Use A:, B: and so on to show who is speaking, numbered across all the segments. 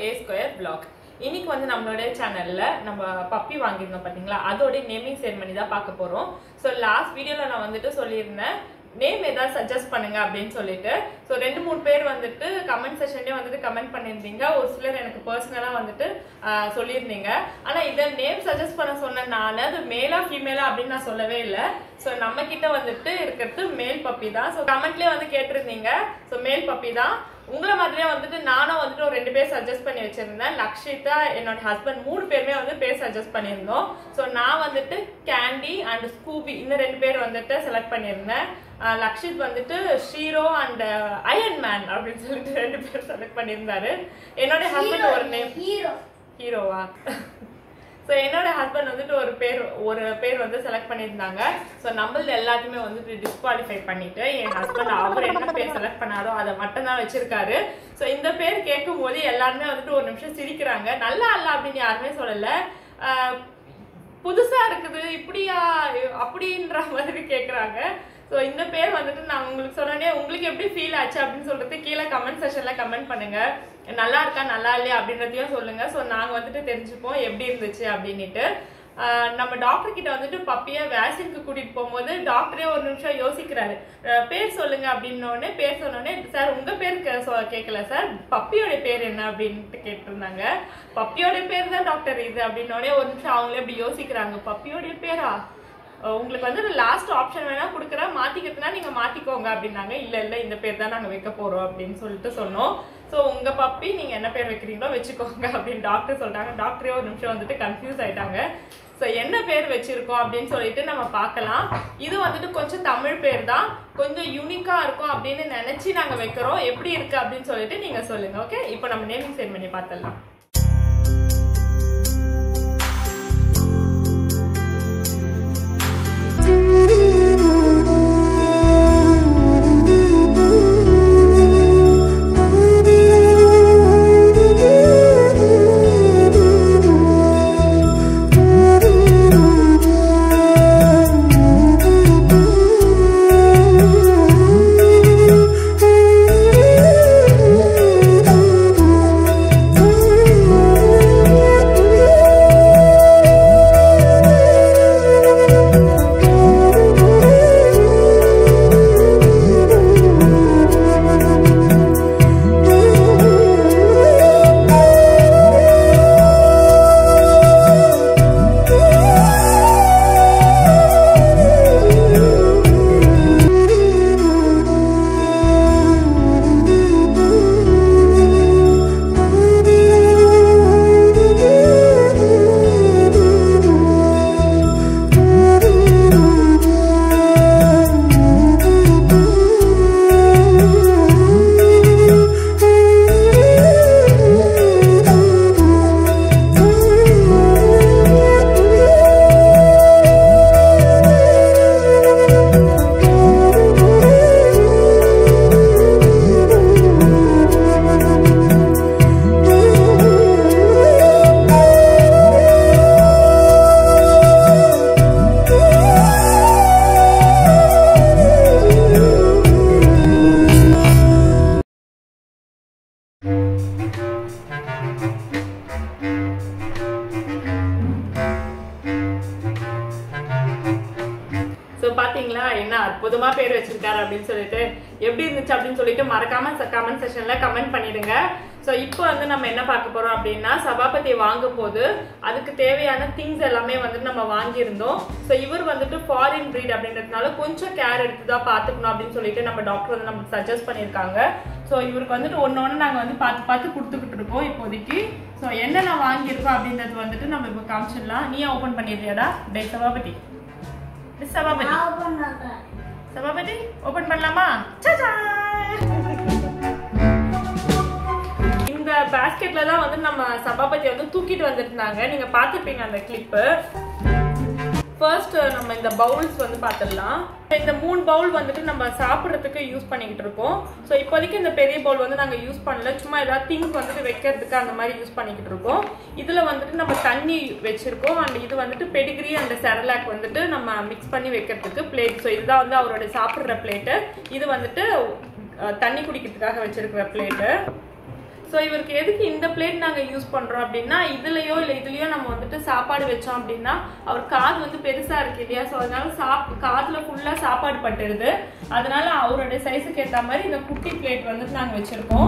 A: ஏ square black இன்னைக்கு வந்து நம்மளுடைய சேனல்ல நம்ம பப்பி வாங்கியிருந்தோம் பாத்தீங்களா அதோட நேமிங் செரமனி தான் பார்க்க போறோம் ஸோ லாஸ்ட் வீடியோல நான் வந்துட்டு சொல்லியிருந்தேன் நேம் ஏதாவது சஜஸ்ட் பண்ணுங்க அப்படின்னு சொல்லிட்டு ஸோ ரெண்டு மூணு பேர் வந்துட்டு கமெண்ட் செஷன்லேயே வந்துட்டு கமெண்ட் பண்ணியிருந்தீங்க ஒரு சிலர் எனக்கு பர்சனலாக வந்துட்டு ஆஹ், சொல்லியிருந்தீங்க ஆனால் இதை நேம் சஜஸ்ட் பண்ண சொன்ன நான் அது மேலா ஃபீமேலா அப்படின்னு நான் சொல்லவே இல்லை ஸோ நம்ம கிட்ட வந்துட்டு இருக்கிறது மேல் பப்பி தான் ஸோ கமெண்ட்லேயே வந்து கேட்டிருந்தீங்க ஸோ மேல் பப்பி தான் உங்களை மாதிரியே வந்துட்டு நானும் வந்துட்டு ஒரு ரெண்டு பேர் சஜஸ்ட் பண்ணி வச்சிருந்தேன் லக்ஷிதா என்னோட ஹஸ்பண்ட் மூணு பேருமே வந்து பேர் சஜஸ்ட் பண்ணியிருந்தோம் ஸோ நான் வந்துட்டு கேண்டி அண்ட் ஸ்கூபி இந்த ரெண்டு பேர் வந்துட்டு செலக்ட் பண்ணியிருந்தேன் அஹ் லக்ஷித் வந்துட்டு ஷீரோ அண்ட் அயன் மேன் அப்படின்னு சொல்லிட்டு ரெண்டு பேர் செலக்ட் பண்ணியிருந்தாரு என்னோட ஹஸ்பண்ட் ஒரு நேம்
B: ஹீரோ
A: ஹீரோவா ஸோ என்னோட ஹஸ்பண்ட் வந்துட்டு ஒரு பேர் ஒரு பேர் வந்து செலக்ட் பண்ணியிருந்தாங்க ஸோ நம்மளது எல்லாத்தையுமே வந்துட்டு டிஸ்குவாலிஃபை பண்ணிட்டு என் ஹஸ்பண்ட் அவர் என்ன பேர் செலக்ட் பண்ணாரோ அதை மட்டும் தான் வச்சிருக்காரு ஸோ இந்த பேர் கேட்கும் போது எல்லாருமே வந்துட்டு ஒரு நிமிஷம் சிரிக்கிறாங்க நல்லா இல்ல அப்படின்னு யாருமே சொல்லலை ஆஹ் புதுசா இருக்குது இப்படியா அப்படின்ற மாதிரி கேக்குறாங்க ஸோ இந்த பேர் வந்துட்டு நான் உங்களுக்கு சொன்னனே உங்களுக்கு எப்படி ஃபீல் ஆச்சு அப்படின்னு சொல்றது கீழே கமெண்ட் செஷன்ல கமெண்ட் பண்ணுங்க நல்லா இருக்கா நல்லா இல்லையா அப்படின்றதையும் சொல்லுங்க ஸோ நாங்க வந்துட்டு தெரிஞ்சுப்போம் எப்படி இருந்துச்சு அப்படின்னுட்டு ஆஹ் நம்ம டாக்டர் கிட்ட வந்துட்டு பப்பிய வேக்சினுக்கு கூட்டிட்டு போகும்போது டாக்டரே ஒரு நிமிஷம் யோசிக்கிறாரு ஆஹ் பேர் சொல்லுங்க அப்படின்னோடனே பேர் சொன்னோடனே சார் உங்க பேர் கே- சொ- கேட்கல சார் பப்பியோட பேர் என்ன அப்படின்ட்டு கேட்டிருந்தாங்க பப்பியோட பேர் தான் டாக்டர் இது அப்படின்னோடனே ஒரு நிமிஷம் அவங்களே இப்படி யோசிக்கிறாங்க பப்பியோட பேரா அஹ் உங்களுக்கு வந்து லாஸ்ட் ஆப்ஷன் வேணா கொடுக்குறேன் மாத்திக்கிறதுனா நீங்க மாத்திக்கோங்க அப்படின்னாங்க இல்ல இல்ல இந்த பேர் தான் நாங்க வைக்க போறோம் அப்படின்னு சொல்லிட்டு சொன்னோம் ஸோ உங்க பப்பி நீங்க என்ன பேர் வைக்கிறீங்களோ வச்சுக்கோங்க அப்படின்னு டாக்டர் சொல்றாங்க டாக்டரே ஒரு நிமிஷம் வந்துட்டு கன்ஃபியூஸ் ஆயிட்டாங்க ஸோ என்ன பேர் வச்சிருக்கோம் அப்படின்னு சொல்லிட்டு நம்ம பார்க்கலாம் இது வந்துட்டு கொஞ்சம் தமிழ் பேர் தான் கொஞ்சம் யூனிக்கா இருக்கும் அப்படின்னு நினைச்சு நாங்க வைக்கிறோம் எப்படி இருக்கு அப்படின்னு சொல்லிட்டு நீங்க சொல்லுங்க ஓகே இப்போ நம்ம நேமிங் செரிமனி பார்த்துடலாம் ஸோ பாத்தீங்களா என்ன அற்புதமா பேர் வச்சிருக்காரு அப்படின்னு சொல்லிட்டு எப்படி இருந்துச்சு அப்படின்னு சொல்லிட்டு மறக்காம கமெண்ட் செஷன்ல கமெண்ட் பண்ணிடுங்க ஸோ இப்போ வந்து நம்ம என்ன பார்க்க போறோம் அப்படின்னா சபாபதி வாங்கும் போது அதுக்கு தேவையான திங்ஸ் எல்லாமே வந்துட்டு நம்ம வாங்கியிருந்தோம் ஸோ இவர் வந்துட்டு ஃபாரின் breed அப்படின்றதுனால கொஞ்சம் கேர் எடுத்து தான் பார்த்துக்கணும் அப்படின்னு சொல்லிட்டு நம்ம டாக்டர் வந்து நமக்கு சஜஸ்ட் பண்ணியிருக்காங்க ஸோ இவருக்கு வந்துட்டு ஒன்று ஒன்று நாங்கள் வந்து பார்த்து பார்த்து கொடுத்துக்கிட்டு இருக்கோம் இப்போதைக்கு ஸோ என்னென்ன வாங்கியிருக்கோம் அப்படின்றது வந்துட்டு நம்ம இப்போ காமிச்சிடலாம் நீயே ஓப்பன் பண்ணிடுறியாடா டே சபாபதி மிஸ் சபாபதி
B: நான் ஓபன் பண்றேன்
A: சபாபதி ஓபன் பண்ணலாமா சச்சா! இந்த பேஸ்கெட்ல தான் வந்து நம்ம சபாபதி வந்து தூக்கிட்டு வந்திருந்தாங்க நீங்க பார்த்திருப்பீங்க அந்த கிளிப்பு ஃபர்ஸ்ட் நம்ம இந்த பவுல்ஸ் வந்து பார்த்துடலாம் இந்த மூணு பவுல் வந்துட்டு நம்ம சாப்பிட்றதுக்கு யூஸ் பண்ணிக்கிட்டு இருக்கோம் ஸோ இப்போதைக்கு இந்த பெரிய பவுல் வந்து நாங்கள் யூஸ் பண்ணல சும்மா ஏதாவது திங்ஸ் வந்துட்டு வைக்கிறதுக்கு அந்த மாதிரி யூஸ் பண்ணிக்கிட்டு இருக்கோம் இதில் வந்துட்டு நம்ம தண்ணி வச்சிருக்கோம் அண்ட் இது வந்துட்டு பெடிகிரி அண்ட் செரலாக் வந்துட்டு நம்ம மிக்ஸ் பண்ணி வைக்கிறதுக்கு பிளேட் ஸோ இதுதான் வந்து அவரோட சாப்பிட்ற பிளேட்டு இது வந்துட்டு அஹ், தண்ணி குடிக்கிறதுக்காக வச்சிருக்கிற பிளேட்டு ஸோ இவருக்கு எதுக்கு இந்த பிளேட் நாங்கள் யூஸ் பண்ணுறோம் அப்படின்னா இதுலயோ இல்லை இதுலயோ நம்ம வந்துட்டு சாப்பாடு வச்சோம் அப்படின்னா அவர் காது வந்து பெருசா இருக்கு இல்லையா ஸோ அதனால சாப் காதுல ஃபுல்லா சாப்பாடு பட்டுடுது அதனால அவருடைய சைஸுக்கு ஏற்ற மாதிரி இந்த குட்டி பிளேட் வந்துட்டு நாங்கள் வச்சிருக்கோம்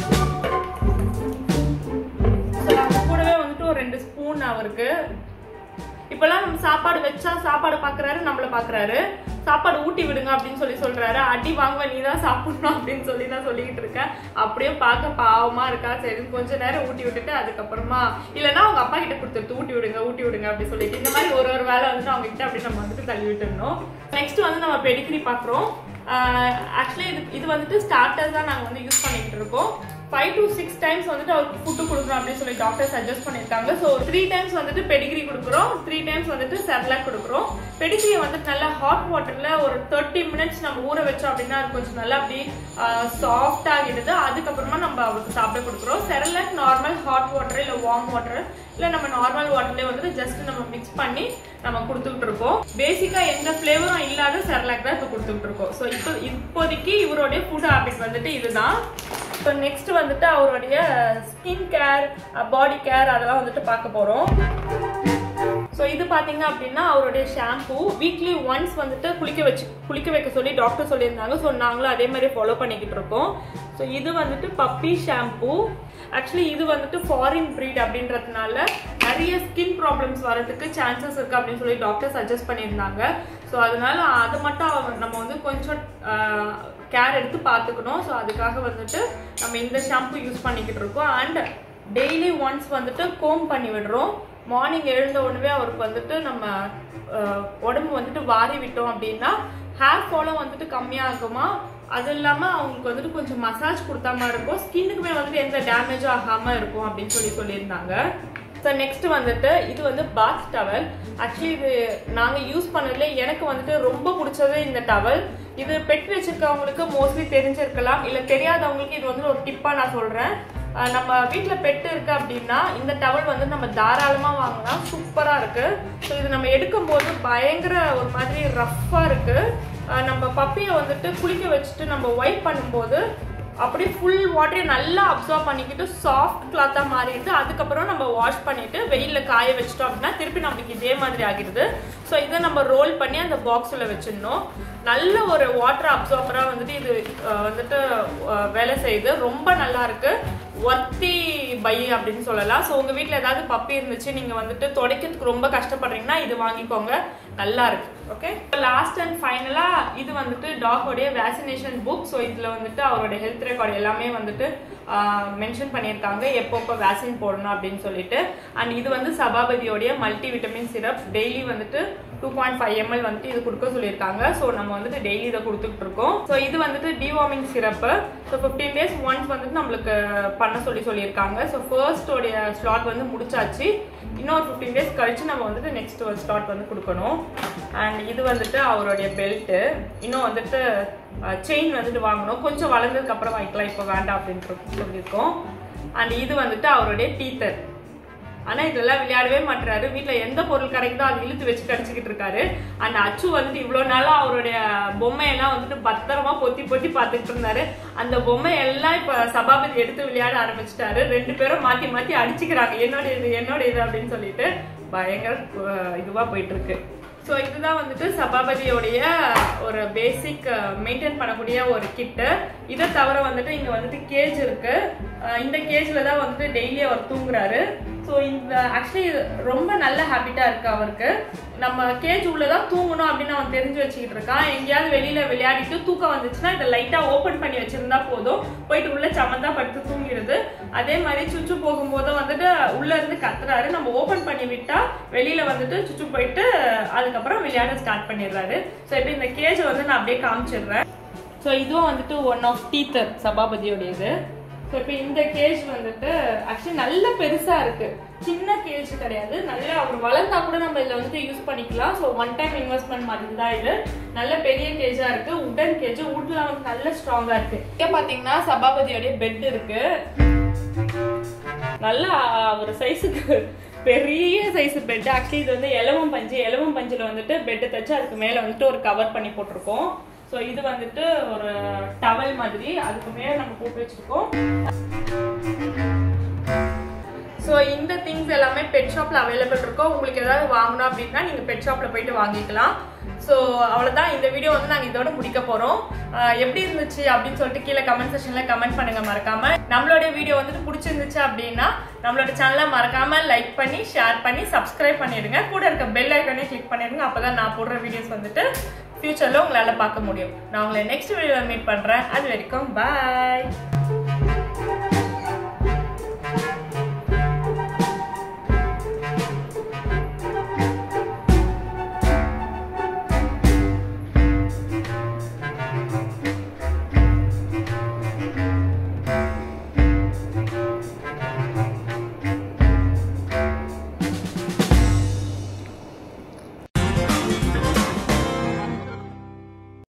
A: ஸோ நம்ம கூடவே வந்துட்டு ஒரு ரெண்டு ஸ்பூன் அவருக்கு இப்பெல்லாம் நம்ம சாப்பாடு வச்சா சாப்பாடு பாக்குறாரு நம்மள பாக்குறாரு சாப்பாடு ஊட்டி விடுங்க அப்படின்னு சொல்லி சொல்றாரு அடி வாங்குவ நீ தான் சாப்பிடணும் அப்படின்னு சொல்லி நான் சொல்லிக்கிட்டு இருக்கேன் அப்படியே பார்க்க பாவமா இருக்கா சரி கொஞ்ச நேரம் ஊட்டி விட்டுட்டு அதுக்கப்புறமா இல்லைன்னா அவங்க அப்பா கிட்ட கொடுத்துட்டு ஊட்டி விடுங்க ஊட்டி விடுங்க அப்படின்னு சொல்லிட்டு இந்த மாதிரி ஒரு ஒரு வேலை வந்துட்டு அவங்க கிட்ட அப்படி நம்ம வந்துட்டு தள்ளி விட்டுருந்தோம் நெக்ஸ்ட் வந்து நம்ம பெடிகிரி பாக்குறோம் ஆக்சுவலி இது இது வந்துட்டு ஸ்டார்டர்ஸ் தான் நாங்கள் வந்து யூஸ் பண்ணிக்கிட்டு இருக்கோம் ஃபைவ் டு சிக்ஸ் டைம்ஸ் வந்துட்டு அவருக்கு ஃபுட்டு கொடுக்குறோம் அப்படின்னு சொல்லி டாக்டர் சஜஸ்ட் பண்ணியிருக்காங்க ஸோ த்ரீ டைம்ஸ் வந்துட்டு பெடிகிரி கொடுக்குறோம் த்ரீ டைம்ஸ் வந்துட்டு செர்லாக் கொடுக்குறோம் பெடிகிரியை வந்துட்டு நல்லா ஹாட் வாட்டரில் ஒரு தேர்ட்டி மினிட்ஸ் நம்ம ஊற வச்சோம் அப்படின்னா அது கொஞ்சம் நல்லா அப்படி சாஃப்ட் ஆகிடுது அதுக்கப்புறமா நம்ம அவருக்கு சாப்பிட கொடுக்குறோம் செர்லாக் நார்மல் ஹாட் வாட்டர் இல்லை வார்ம் வாட்டர் இல்லை நம்ம நார்மல் வாட்டர்லேயே வந்துட்டு ஜஸ்ட் நம்ம மிக்ஸ் பண்ணி நம்ம கொடுத்துக்கிட்டு இருக்கோம் பேசிக்கா எந்த ஃப்ளேவரும் இல்லாத செர்லாக் தான் இப்போ கொடுத்துக்கிட்டு இருக்கோம் ஸோ இப்போ இப்போதைக்கு இவருடைய ஃபுட் ஹேபிட் வந்துட்டு இதுதான் ஸோ நெக்ஸ்ட் வந்துட்டு அவருடைய ஸ்கின் கேர் பாடி கேர் அதெல்லாம் வந்துட்டு பார்க்க போறோம் ஸோ இது பார்த்தீங்க அப்படின்னா அவருடைய ஷாம்பூ வீக்லி ஒன்ஸ் வந்துட்டு குளிக்க வச்சு குளிக்க வைக்க சொல்லி டாக்டர் சொல்லியிருந்தாங்க ஸோ நாங்களும் அதே மாதிரி ஃபாலோ பண்ணிக்கிட்டு இருக்கோம் ஸோ இது வந்துட்டு பப்பி ஷாம்பூ ஆக்சுவலி இது வந்துட்டு ஃபாரின் ப்ரீட் அப்படின்றதுனால நிறைய ஸ்கின் ப்ராப்ளம்ஸ் வரதுக்கு சான்சஸ் இருக்கு அப்படின்னு சொல்லி டாக்டர் சஜஸ்ட் பண்ணியிருந்தாங்க ஸோ அதனால அது மட்டும் அவ- நம்ம வந்து கொஞ்சம் கேர் எடுத்து பார்த்துக்கணும் ஸோ அதுக்காக வந்துட்டு நம்ம இந்த ஷாம்பு யூஸ் பண்ணிக்கிட்டு இருக்கோம் அண்ட் டெய்லி ஒன்ஸ் வந்துட்டு கோம் பண்ணி விடுறோம் மார்னிங் எழுந்த உடனே அவருக்கு வந்துட்டு நம்ம அஹ், உடம்பு வந்துட்டு வாரி விட்டோம் அப்படின்னா ஹேர் ஃபாலும் வந்துட்டு கம்மியாகுமா அது இல்லாமல் அவங்களுக்கு வந்துட்டு கொஞ்சம் மசாஜ் கொடுத்தா மாதிரி இருக்கும் ஸ்கின்னுக்குமே வந்துட்டு எந்த டேமேஜும் ஆகாமல் இருக்கும் அப்படின்னு சொல்லி சொல்லியிருந்தாங்க ஸோ நெக்ஸ்ட் வந்துட்டு இது வந்து பாத் டவல் ஆக்சுவலி இது நாங்கள் யூஸ் பண்ணதுல எனக்கு வந்துட்டு ரொம்ப பிடிச்சது இந்த டவல் இது பெட் வச்சிருக்கவங்களுக்கு மோஸ்ட்லி தெரிஞ்சிருக்கலாம் இல்லை தெரியாதவங்களுக்கு இது வந்து ஒரு டிப்பாக நான் சொல்கிறேன் நம்ம வீட்டில் பெட் இருக்கு அப்படின்னா இந்த டவல் வந்து நம்ம தாராளமாக வாங்கலாம் சூப்பராக இருக்கு ஸோ இது நம்ம எடுக்கும்போது பயங்கர ஒரு மாதிரி ரஃப்பாக இருக்கு அஹ் நம்ம பப்பியை வந்துட்டு குளிக்க வச்சுட்டு நம்ம ஒயிட் பண்ணும்போது அப்படியே ஃபுல் வாட்டரையும் நல்லா அப்சர்வ் பண்ணிக்கிட்டு சாஃப்ட் கிளாத்தாக மாறிட்டு அதுக்கப்புறம் நம்ம வாஷ் பண்ணிட்டு வெயிலில் காய வச்சிட்டோம் அப்படின்னா திருப்பி நம்மளுக்கு இதே மாதிரி ஆகிடுது ஸோ இதை நம்ம ரோல் பண்ணி அந்த பாக்ஸில் வச்சிடணும் நல்ல ஒரு வாட்டர் அப்சார்பராக வந்துட்டு இது அஹ், வந்துட்டு அஹ், வேலை செய்யுது ரொம்ப நல்லா இருக்கு ஒர்த்தி பை அப்படின்னு சொல்லலாம் ஸோ உங்கள் வீட்டில் ஏதாவது பப்பி இருந்துச்சு நீங்கள் வந்துட்டு துடைக்கிறதுக்கு ரொம்ப கஷ்டப்படுறீங்கன்னா இது வாங்கிக்கோங்க நல்லா இருக்கு ஓகே லாஸ்ட் அண்ட் ஃபைனலாக இது வந்துட்டு டாகோடைய வேக்சினேஷன் புக் ஸோ இதில் வந்துட்டு அவரோட ஹெல்த் ரெக்கார்ட் எல்லாமே வந்துட்டு மென்ஷன் பண்ணியிருக்காங்க எப்பப்போ வேக்சின் போடணும் அப்படின்னு சொல்லிட்டு அண்ட் இது வந்து சபாபதியோடைய மல்டி விட்டமின் சிரப் டெய்லி வந்துட்டு டூ பாயிண்ட் ஃபைவ் எம்எல் வந்துட்டு இது கொடுக்க சொல்லியிருக்காங்க ஸோ நம்ம வந்துட்டு டெய்லி இதை கொடுத்துட்டு இருக்கோம் ஸோ இது வந்துட்டு deworming syrup so fifteen days once வந்துட்டு நம்மளுக்கு பண்ண சொல்லி சொல்லியிருக்காங்க ஸோ ஃபர்ஸ்டோடைய ஸ்லாட் வந்து முடிச்சாச்சு இன்னொரு ஃபிஃப்டீன் டேஸ் கழிச்சு நம்ம வந்துட்டு நெக்ஸ்ட் ஒரு ஸ்லாட் வந்து கொடுக்கணும் அண்ட் இது வந்துட்டு அவருடைய பெல்ட்டு இன்னும் வந்துட்டு செயின் வந்துட்டு வாங்கணும் கொஞ்சம் வளர்ந்ததுக்கு அப்புறம் வாங்கிக்கலாம் இப்போ வேண்டாம் அப்படின்ட்டு சொல்லியிருக்கோம் அண்ட் இது வந்துட்டு அவருடைய டீத்தர் ஆனா இதெல்லாம் விளையாடவே மாட்டாரு வீட்ல எந்த பொருள் கிடைக்குதோ அதை இழுத்து வச்சு கடிச்சுக்கிட்டு இருக்காரு அந்த அச்சு வந்துட்டு இவ்வளவு நாளா அவருடைய பொம்மையெல்லாம் வந்துட்டு பத்திரமா பொத்தி பொத்தி பார்த்துட்டு இருந்தாரு அந்த பொம்மை எல்லாம் இப்ப சபாபதி எடுத்து விளையாட ஆரம்பிச்சிட்டாரு ரெண்டு பேரும் மாத்தி மாத்தி அடிச்சுக்கிறாங்க என்னோட இது என்னோட இது அப்படின்னு சொல்லிட்டு பயங்கர அஹ், இதுவா போயிட்டு இருக்கு ஸோ இதுதான் வந்துட்டு சபாபதியோடைய ஒரு பேசிக் மெயின்டைன் பண்ணக்கூடிய ஒரு கிட்டு இதை தவிர வந்துட்டு இங்க வந்துட்டு கேஜ் இருக்கு அஹ் இந்த கேஜ்ல தான் வந்துட்டு டெய்லி அவர் தூங்குறாரு ஸோ இந்த ஆக்சுவலி ரொம்ப நல்ல ஹேபிட்டா இருக்கு அவருக்கு நம்ம கேஜ் உள்ளதான் தூங்கணும் அப்படின்னு அவன் தெரிஞ்சு வச்சுக்கிட்டு இருக்கான் எங்கேயாவது வெளியில விளையாடிட்டு தூக்கம் வந்துச்சுன்னா இதை லைட்டா ஓபன் பண்ணி வச்சிருந்தா போதும் போயிட்டு உள்ள சமந்தா படுத்து தூங்கிடுது அதே மாதிரி சுச்சு போகும்போதும் வந்துட்டு உள்ள இருந்து கத்துறாரு நம்ம ஓபன் பண்ணி விட்டா வெளியில வந்துட்டு சுச்சு போயிட்டு அதுக்கப்புறம் விளையாட ஸ்டார்ட் பண்ணிடுறாரு ஸோ இப்போ இந்த கேஜை வந்து நான் அப்படியே காமிச்சிடுறேன் ஸோ இதுவும் வந்துட்டு ஒன் ஆஃப் டீத்தர் சபாபதியோடையது ஸோ இப்போ இந்த கேஜ் வந்துட்டு ஆக்சுவலி நல்ல பெருசா இருக்கு சின்ன கேஜ் கிடையாது நல்ல அவர் வளர்ந்தா கூட நம்ம இதில் வந்துட்டு யூஸ் பண்ணிக்கலாம் ஸோ ஒன் டைம் இன்வெஸ்ட்மெண்ட் மாதிரி தான் இது நல்ல பெரிய கேஜா இருக்கு உடன் கேஜ் உட்ல வந்து நல்ல ஸ்ட்ராங்கா இருக்கு இங்கே பார்த்தீங்கன்னா சபாபதியோடைய பெட் இருக்கு நல்லா ஒரு சைஸுக்கு பெரிய சைஸ் பெட் ஆக்சுவலி இது வந்து எலவம் பஞ்சு எலவம் பஞ்சில் வந்துட்டு பெட்டு தச்சு அதுக்கு மேலே வந்துட்டு ஒரு கவர் பண்ணி போட்டிருக்கோம் ஸோ இது வந்துட்டு ஒரு டவல் மாதிரி அதுக்கு மேலே நம்ம போட்டு வச்சிருக்கோம் ஸோ இந்த திங்ஸ் எல்லாமே பெட் ஷாப்பில் அவைலபிள் இருக்கும் உங்களுக்கு ஏதாவது வாங்கணும் அப்படின்னா நீங்கள் பெட் ஷாப்பில் போயிட்டு வாங்கிக்கலாம் ஸோ அவ்வளோதான் இந்த வீடியோ வந்து நாங்கள் இதோட முடிக்க போகிறோம் எப்படி இருந்துச்சு அப்படின்னு சொல்லிட்டு கீழே கமெண்ட் செக்ஷனில் கமெண்ட் பண்ணுங்க மறக்காம நம்மளோட வீடியோ வந்துட்டு பிடிச்சிருந்துச்சு அப்படின்னா நம்மளோட சேனலை மறக்காம லைக் பண்ணி ஷேர் பண்ணி சப்ஸ்கிரைப் பண்ணிடுங்க கூட இருக்க பெல் ஐக்கனே கிளிக் பண்ணிடுங்க அப்போ தான் நான் போடுற வீடியோஸ் வந்துட்டு ஃபியூச்சரில் உங்களால் பார்க்க முடியும் நான் உங்களை நெக்ஸ்ட் வீடியோவில் மீட் பண்ணுறேன் அது வரைக்கும் பாய்